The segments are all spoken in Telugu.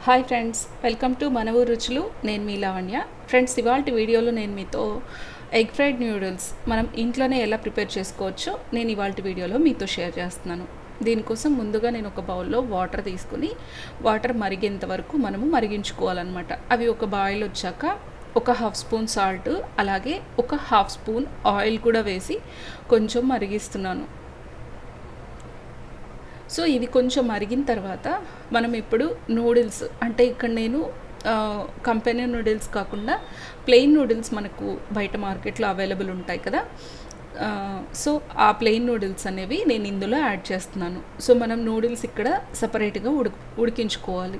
హాయ్ ఫ్రెండ్స్ వెల్కమ్ టు మన ఊరు రుచులు నేను మీ లావణ్య ఫ్రెండ్స్ ఇవాళ వీడియోలో నేను మీతో ఎగ్ ఫ్రైడ్ న్యూడిల్స్ మనం ఇంట్లోనే ఎలా ప్రిపేర్ చేసుకోవచ్చో నేను ఇవాళ వీడియోలో మీతో షేర్ చేస్తున్నాను దీనికోసం ముందుగా నేను ఒక బౌల్లో వాటర్ తీసుకుని వాటర్ మరిగేంత వరకు మనము మరిగించుకోవాలన్నమాట అవి ఒక బాయిల్ వచ్చాక ఒక హాఫ్ స్పూన్ సాల్ట్ అలాగే ఒక హాఫ్ స్పూన్ ఆయిల్ కూడా వేసి కొంచెం మరిగిస్తున్నాను సో ఇది కొంచెం మరిగిన తర్వాత మనం ఇప్పుడు నూడిల్స్ అంటే ఇక్కడ నేను కంపెనీ నూడిల్స్ కాకుండా ప్లెయిన్ నూడిల్స్ మనకు బయట మార్కెట్లో అవైలబుల్ ఉంటాయి కదా సో ఆ ప్లెయిన్ నూడిల్స్ అనేవి నేను ఇందులో యాడ్ చేస్తున్నాను సో మనం నూడిల్స్ ఇక్కడ సపరేట్గా ఉడికి ఉడికించుకోవాలి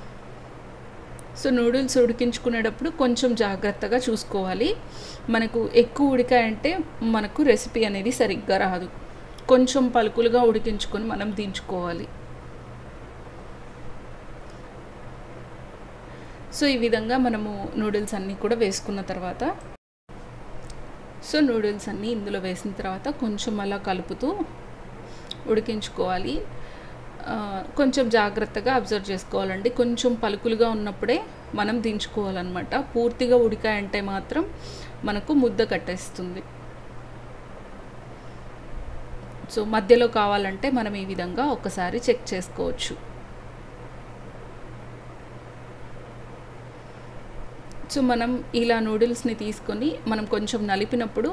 సో నూడిల్స్ ఉడికించుకునేటప్పుడు కొంచెం జాగ్రత్తగా చూసుకోవాలి మనకు ఎక్కువ ఉడికాయంటే మనకు రెసిపీ అనేది సరిగ్గా రాదు కొంచెం పలుకులుగా ఉడికించుకొని మనం దించుకోవాలి సో ఈ విధంగా మనము నూడిల్స్ అన్నీ కూడా వేసుకున్న తర్వాత సో నూడిల్స్ అన్నీ ఇందులో వేసిన తర్వాత కొంచెం అలా కలుపుతూ ఉడికించుకోవాలి కొంచెం జాగ్రత్తగా అబ్జర్వ్ చేసుకోవాలండి కొంచెం పలుకులుగా ఉన్నప్పుడే మనం దించుకోవాలన్నమాట పూర్తిగా ఉడికాయంటే మాత్రం మనకు ముద్ద కట్టేస్తుంది సో మధ్యలో కావాలంటే మనం ఈ విధంగా ఒకసారి చెక్ చేసుకోవచ్చు సో మనం ఇలా నూడిల్స్ని తీసుకొని మనం కొంచెం నలిపినప్పుడు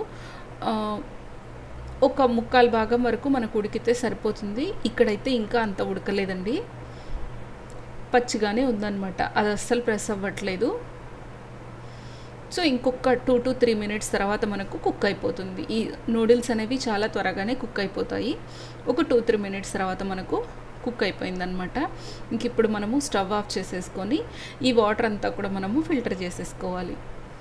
ఒక ముక్కాలు భాగం వరకు మనకు ఉడికితే సరిపోతుంది ఇక్కడైతే ఇంకా అంత ఉడకలేదండి పచ్చిగానే ఉందన్నమాట అది అస్సలు ప్రెస్ అవ్వట్లేదు సో ఇంకొక టూ టు త్రీ మినిట్స్ తర్వాత మనకు కుక్ అయిపోతుంది ఈ నూడిల్స్ అనేవి చాలా త్వరగానే కుక్ అయిపోతాయి ఒక టూ త్రీ మినిట్స్ తర్వాత మనకు కుక్ అయిపోయిందనమాట ఇంక ఇప్పుడు మనము స్టవ్ ఆఫ్ చేసేసుకొని ఈ వాటర్ అంతా కూడా మనము ఫిల్టర్ చేసేసుకోవాలి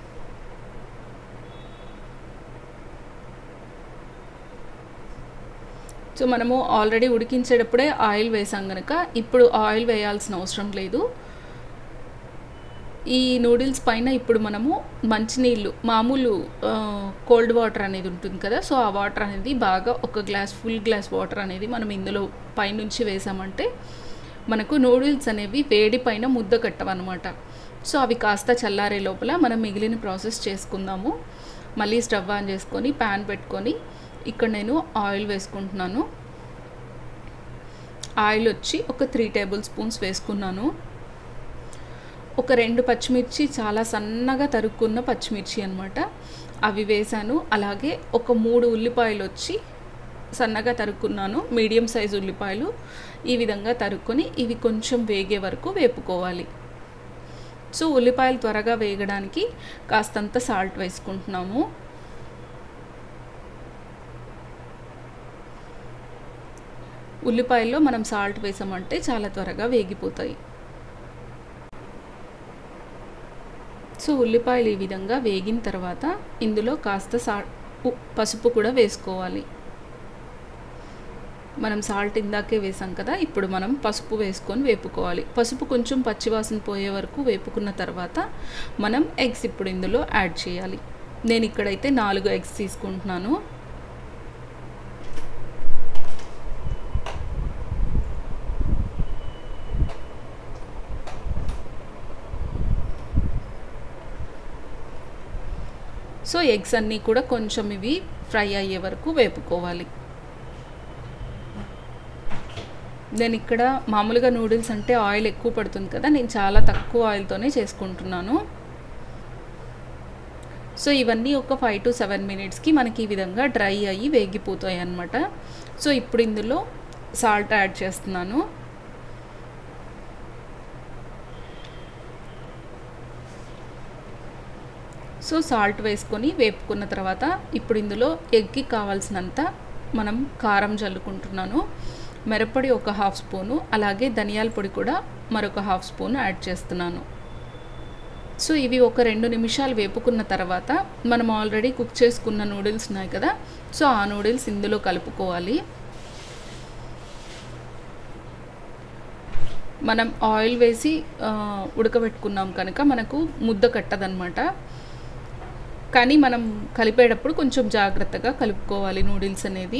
సో మనము ఆల్రెడీ ఉడికించేటప్పుడే ఆయిల్ వేసాం కనుక ఇప్పుడు ఆయిల్ వేయాల్సిన అవసరం లేదు ఈ నూడిల్స్ పైన ఇప్పుడు మనము మంచినీళ్ళు మామూలు కోల్డ్ వాటర్ అనేది ఉంటుంది కదా సో ఆ వాటర్ అనేది బాగా ఒక గ్లాస్ ఫుల్ గ్లాస్ వాటర్ అనేది మనం ఇందులో పైనుంచి వేసామంటే మనకు నూడిల్స్ అనేవి వేడి పైన ముద్ద కట్టవన్నమాట సో అవి కాస్త చల్లారే లోపల మనం మిగిలిన ప్రాసెస్ చేసుకుందాము మళ్ళీ స్టవ్ ఆన్ చేసుకొని ప్యాన్ పెట్టుకొని ఇక్కడ నేను ఆయిల్ వేసుకుంటున్నాను ఆయిల్ వచ్చి ఒక త్రీ టేబుల్ స్పూన్స్ వేసుకున్నాను ఒక రెండు పచ్చిమిర్చి చాలా సన్నగా తరుక్కున్న పచ్చిమిర్చి అనమాట అవి వేసాను అలాగే ఒక మూడు ఉల్లిపాయలు వచ్చి సన్నగా తరుక్కున్నాను మీడియం సైజు ఉల్లిపాయలు ఈ విధంగా తరుక్కొని ఇవి కొంచెం వేగే వరకు వేపుకోవాలి సో ఉల్లిపాయలు త్వరగా వేగడానికి కాస్తంత సాల్ట్ వేసుకుంటున్నాము ఉల్లిపాయల్లో మనం సాల్ట్ వేసామంటే చాలా త్వరగా వేగిపోతాయి సో ఉల్లిపాయలు ఈ విధంగా వేగిన తర్వాత ఇందులో కాస్త సా పసుపు కూడా వేసుకోవాలి మనం సాల్ట్ ఇందాకే వేసాం కదా ఇప్పుడు మనం పసుపు వేసుకొని వేపుకోవాలి పసుపు కొంచెం పచ్చివాసన పోయే వరకు వేపుకున్న తర్వాత మనం ఎగ్స్ ఇప్పుడు ఇందులో యాడ్ చేయాలి నేను ఇక్కడైతే నాలుగు ఎగ్స్ తీసుకుంటున్నాను సో ఎగ్స్ అన్నీ కూడా కొంచెం ఇవి ఫ్రై అయ్యే వరకు వేపుకోవాలి నేను ఇక్కడ మామూలుగా నూడిల్స్ అంటే ఆయిల్ ఎక్కువ పడుతుంది కదా నేను చాలా తక్కువ ఆయిల్తోనే చేసుకుంటున్నాను సో ఇవన్నీ ఒక ఫైవ్ టు సెవెన్ మినిట్స్కి మనకి ఈ విధంగా డ్రై అయ్యి వేగిపోతాయి అన్నమాట సో ఇప్పుడు ఇందులో సాల్ట్ యాడ్ చేస్తున్నాను సో సాల్ట్ వేసుకొని వేపుకున్న తర్వాత ఇప్పుడు ఇందులో ఎగ్కి కావాల్సినంత మనం కారం జల్లుకుంటున్నాను మిరప్పొడి ఒక హాఫ్ స్పూను అలాగే ధనియాల పొడి కూడా మరొక హాఫ్ స్పూన్ యాడ్ చేస్తున్నాను సో ఇవి ఒక రెండు నిమిషాలు వేపుకున్న తర్వాత మనం ఆల్రెడీ కుక్ చేసుకున్న నూడిల్స్ ఉన్నాయి కదా సో ఆ నూడిల్స్ ఇందులో కలుపుకోవాలి మనం ఆయిల్ వేసి ఉడకబెట్టుకున్నాం కనుక మనకు ముద్ద కట్టదనమాట కానీ మనం కలిపేటప్పుడు కొంచెం జాగ్రత్తగా కలుపుకోవాలి నూడిల్స్ అనేది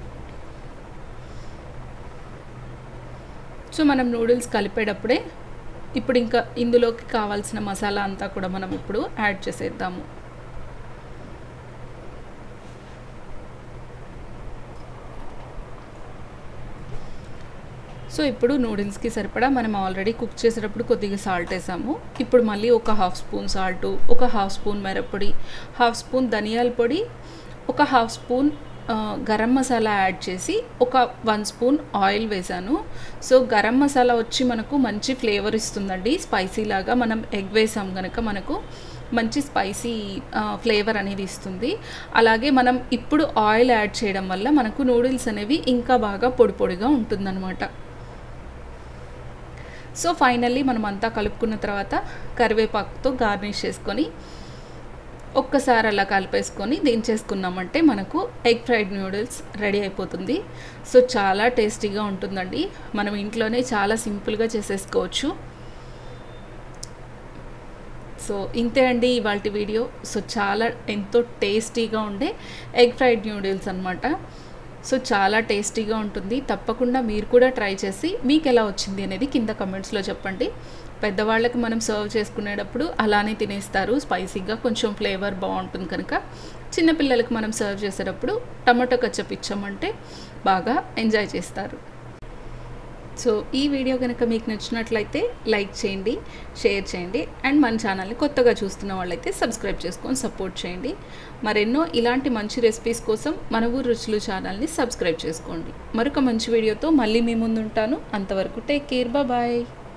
సో మనం నూడిల్స్ కలిపేటప్పుడే ఇప్పుడు ఇంకా ఇందులోకి కావాల్సిన మసాలా అంతా కూడా మనం ఇప్పుడు యాడ్ చేసేద్దాము సో ఇప్పుడు నూడిల్స్కి సరిపడా మనం ఆల్రెడీ కుక్ చేసేటప్పుడు కొద్దిగా సాల్ట్ వేసాము ఇప్పుడు మళ్ళీ ఒక హాఫ్ స్పూన్ సాల్ట్ ఒక హాఫ్ స్పూన్ మిరప్పొడి హాఫ్ స్పూన్ ధనియాల పొడి ఒక half spoon garam masala add చేసి ఒక వన్ స్పూన్ ఆయిల్ వేసాను సో గరం మసాలా వచ్చి మనకు మంచి ఫ్లేవర్ ఇస్తుందండి స్పైసీ లాగా మనం ఎగ్ వేసాం కనుక మనకు మంచి స్పైసీ ఫ్లేవర్ అనేది ఇస్తుంది అలాగే మనం ఇప్పుడు ఆయిల్ యాడ్ చేయడం వల్ల మనకు నూడిల్స్ అనేవి ఇంకా బాగా పొడి పొడిగా ఉంటుందన్నమాట సో ఫైనల్లీ మనం అంతా కలుపుకున్న తర్వాత కరివేపాకుతో గార్నిష్ చేసుకొని ఒక్కసారి అలా కలిపేసుకొని దించేసుకున్నామంటే మనకు ఎగ్ ఫ్రైడ్ నూడిల్స్ రెడీ అయిపోతుంది సో చాలా టేస్టీగా ఉంటుందండి మనం ఇంట్లోనే చాలా సింపుల్గా చేసేసుకోవచ్చు సో ఇంతే అండి ఇవాళ వీడియో సో చాలా ఎంతో టేస్టీగా ఉండే ఎగ్ ఫ్రైడ్ న్యూడిల్స్ అనమాట సో చాలా టేస్టీగా ఉంటుంది తప్పకుండా మీరు కూడా ట్రై చేసి మీకు ఎలా వచ్చింది అనేది కింద కమెంట్స్లో చెప్పండి పెద్దవాళ్ళకి మనం సర్వ్ చేసుకునేటప్పుడు అలానే తినేస్తారు స్పైసీగా కొంచెం ఫ్లేవర్ బాగుంటుంది కనుక చిన్నపిల్లలకి మనం సర్వ్ చేసేటప్పుడు టమాటో కచ్చప్ ఇచ్చామంటే బాగా ఎంజాయ్ చేస్తారు సో ఈ వీడియో కనుక మీకు నచ్చినట్లయితే లైక్ చేయండి షేర్ చేయండి అండ్ మన ఛానల్ని కొత్తగా చూస్తున్న వాళ్ళైతే సబ్స్క్రైబ్ చేసుకొని సపోర్ట్ చేయండి మరెన్నో ఇలాంటి మంచి రెసిపీస్ కోసం మన ఊరు రుచులు ఛానల్ని సబ్స్క్రైబ్ చేసుకోండి మరొక మంచి వీడియోతో మళ్ళీ మీ ముందు ఉంటాను అంతవరకు టేక్ కేర్ బాయ్